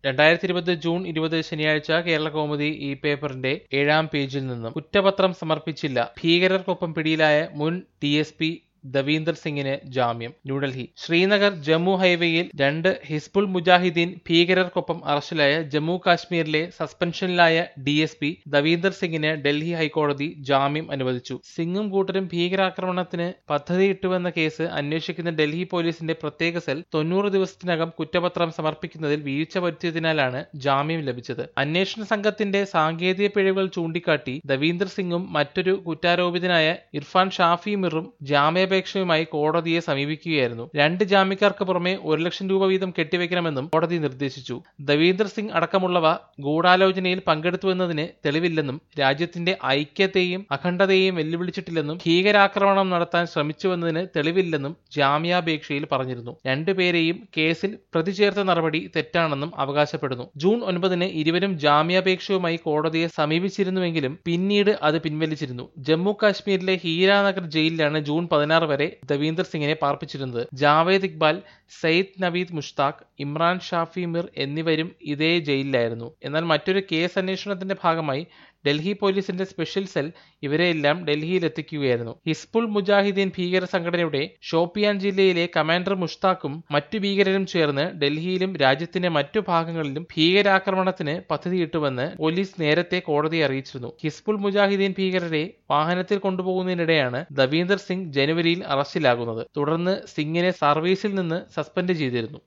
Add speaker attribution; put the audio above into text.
Speaker 1: രണ്ടായിരത്തി ഇരുപത് ജൂൺ ഇരുപത് ശനിയാഴ്ച കേരള കൗമുദി ഈ പേപ്പറിന്റെ ഏഴാം പേജിൽ നിന്നും കുറ്റപത്രം സമർപ്പിച്ചില്ല ഭീകരർക്കൊപ്പം പിടിയിലായ മുൻ ഡി എസ് പി ദവീന്ദർ സിംഗിന് ജാമ്യം ന്യൂഡൽഹി ശ്രീനഗർ ജമ്മു ഹൈവേയിൽ രണ്ട് ഹിസ്ബുൾ മുജാഹിദീൻ ഭീകരർക്കൊപ്പം അറസ്റ്റിലായ ജമ്മു കാശ്മീരിലെ സസ്പെൻഷനിലായ ഡി എസ് പി ദവീന്ദർ സിംഗിന് ഡൽഹി ഹൈക്കോടതി ജാമ്യം അനുവദിച്ചു സിംഗും കൂട്ടരും ഭീകരാക്രമണത്തിന് പദ്ധതിയിട്ടുവെന്ന കേസ് അന്വേഷിക്കുന്ന ഡൽഹി പോലീസിന്റെ പ്രത്യേക സെൽ തൊണ്ണൂറ് ദിവസത്തിനകം കുറ്റപത്രം സമർപ്പിക്കുന്നതിൽ വീഴ്ച വരുത്തിയതിനാലാണ് ജാമ്യം ലഭിച്ചത് അന്വേഷണ സംഘത്തിന്റെ സാങ്കേതിക പിഴവുകൾ ചൂണ്ടിക്കാട്ടി ദവീന്ദർ സിംഗും മറ്റൊരു കുറ്റാരോപിതനായ ഇർഫാൻ ഷാഫി മിറും ജാമ്യാപേക്ഷയുമായി കോടതിയെ സമീപിക്കുകയായിരുന്നു രണ്ട് ജാമ്യക്കാർക്ക് പുറമെ ഒരു ലക്ഷം രൂപ വീതം കെട്ടിവെക്കണമെന്നും കോടതി നിർദ്ദേശിച്ചു ദവീന്ദർ സിംഗ് അടക്കമുള്ളവ ഗൂഢാലോചനയിൽ പങ്കെടുത്തുവെന്നതിന് തെളിവില്ലെന്നും രാജ്യത്തിന്റെ ഐക്യത്തെയും അഖണ്ഡതയെയും വെല്ലുവിളിച്ചിട്ടില്ലെന്നും ഭീകരാക്രമണം നടത്താൻ ശ്രമിച്ചുവെന്നതിന് തെളിവില്ലെന്നും ജാമ്യാപേക്ഷയിൽ പറഞ്ഞിരുന്നു രണ്ടുപേരെയും കേസിൽ പ്രതി ചേർത്ത നടപടി തെറ്റാണെന്നും അവകാശപ്പെടുന്നു ജൂൺ ഒൻപതിന് ഇരുവരും ജാമ്യാപേക്ഷയുമായി കോടതിയെ സമീപിച്ചിരുന്നുവെങ്കിലും പിന്നീട് അത് പിൻവലിച്ചിരുന്നു ജമ്മു കാശ്മീരിലെ ഹീരാനഗർ ജയിലിലാണ് ജൂൺ പതിനാറ് വരെ ദവീന്ദർ സിംഗിനെ പാർപ്പിച്ചിരുന്നത് ജാവേദ് ഇക്ബാൽ സയ്യിദ് നവീദ് മുഷ്താഖ് ഇമ്രാൻ ഷാഫി മിർ എന്നിവരും ഇതേ ജയിലിലായിരുന്നു എന്നാൽ മറ്റൊരു കേസ് അന്വേഷണത്തിന്റെ ഭാഗമായി ഡൽഹി പോലീസിന്റെ സ്പെഷ്യൽ സെൽ ഇവരെയെല്ലാം ഡൽഹിയിൽ എത്തിക്കുകയായിരുന്നു ഹിസ്ബുൾ മുജാഹിദീൻ ഭീകര സംഘടനയുടെ ഷോപ്പിയാൻ ജില്ലയിലെ കമാൻഡർ മുഷ്താഖും മറ്റു ഭീകരരും ചേർന്ന് ഡൽഹിയിലും രാജ്യത്തിന്റെ മറ്റു ഭാഗങ്ങളിലും ഭീകരാക്രമണത്തിന് പദ്ധതിയിട്ടുവെന്ന് പോലീസ് നേരത്തെ കോടതിയെ അറിയിച്ചിരുന്നു ഹിസ്ബുൾ മുജാഹിദീൻ ഭീകരരെ വാഹനത്തിൽ കൊണ്ടുപോകുന്നതിനിടെയാണ് ദവീന്ദർ സിംഗ് ജനുവരിയിൽ അറസ്റ്റിലാകുന്നത് തുടർന്ന് സിംഗിനെ സർവീസിൽ നിന്ന് സസ്പെൻഡ് ചെയ്തിരുന്നു